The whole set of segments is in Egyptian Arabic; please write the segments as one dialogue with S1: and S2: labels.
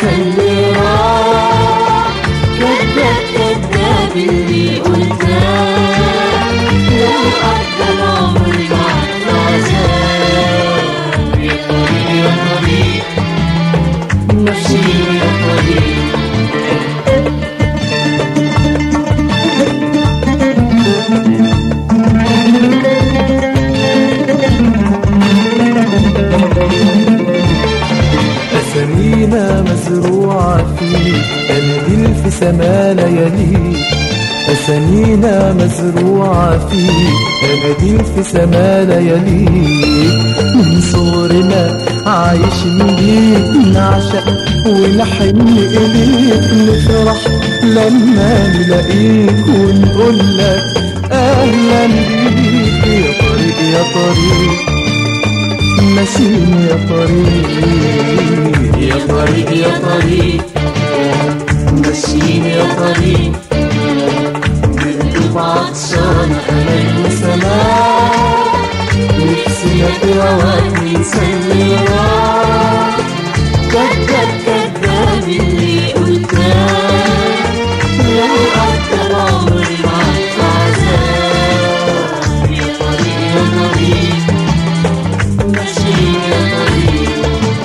S1: ننسى اللي راح كذاب كذاب اللي قلتاه لو عدى العمر معك العذاب يا طريق يا طريق ماشيين يا طريق
S2: أسامينا مزروعة فيك أناديل في سما لياليك أسامينا مزروعة فيك أناديل في سما لياليك من صغرنا عايشين بيك نعشق ونحن إليك نفرح لما نلاقيك ونقول لك أهلا بيك يا طريق يا طريق ماشيين يا طريق
S1: يا طريق يا طريق ماشيين يا طريق بقلوب عطشانة أمل وسماء نفسنا في هواك ننسى اللي راح كذاب كذاب اللي قلتاه لو عدى العمر معاك عذاب يا طريق يا طريق ماشيين يا طريق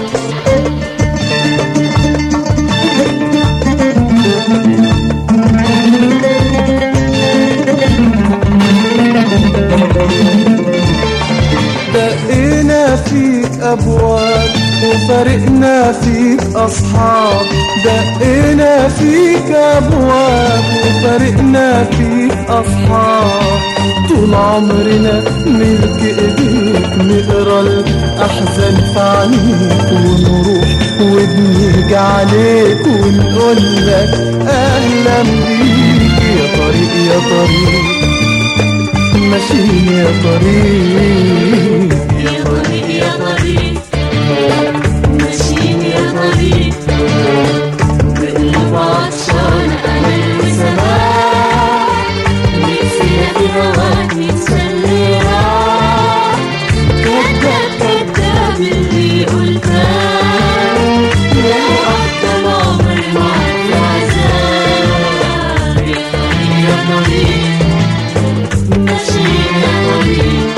S2: دقينا فيك أبواب وفرقنا فيك أصحاب دقينا فيك أبواب وفرقنا فيك أصحاب طول عمرنا ملك إيديك نقرا الأحزان في عينيك ونروح وبنيجي عليك ونقول لك أهلا بيك يا طريق يا طريق ماشيين يا طريق
S1: يا طريق يا طريق ماشيين يا طريق بقلوب عطشان أمل وسماء نفسنا في هواك ننسى اللي راح كذاب كذاب اللي قلتاه لو عدى العمر معاك العذاب يا طريق يا طريق ماشيين يا طريق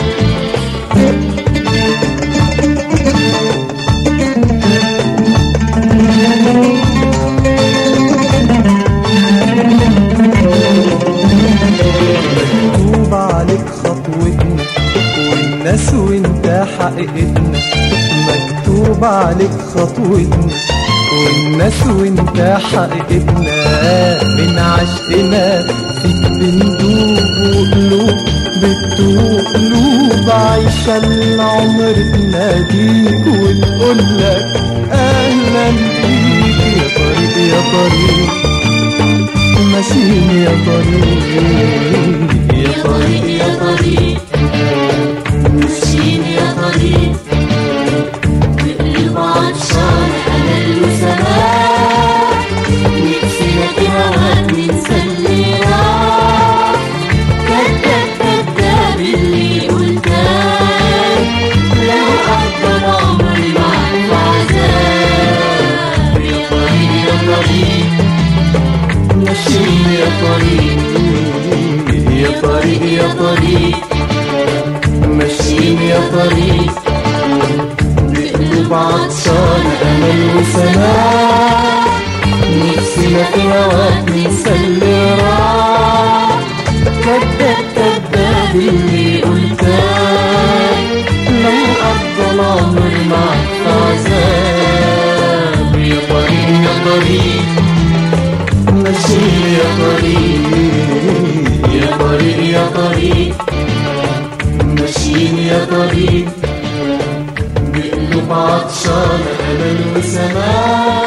S2: مكتوب عليك خطوتنا والناس وانت حقيقتنا مكتوب عليك خطوتنا والناس وانت حقيقتنا من عشقنا فيك بندوب وقلوب بتدوب قلوب عايشة العمر تناديك ونقول لك أهلا بيك يا طريق يا طريق ماشيين يا طريق
S1: يا طريق يا طريق ماشيين يا طريق بقلوب عطشان أمل وسماء نفسنا في هواك ننسى اللي راح كذاب كذاب اللي قلتاه لو عدى العمر معاك العذاب يا طريق يا طريق ماشيين يا طريق يا طريق يا طريق ماشيين يا طريق بقلوب عطشان أمل وسماء نفسنا في هواك ننسى اللي راح كذاب كذاب اللي قلتاه لو قضى العمر معك عذاب يا طريق يا طريق ماشيين يا طريق يا طريق يا طريق ماشيين يا طريق بقلوب عطشان أمل وسماء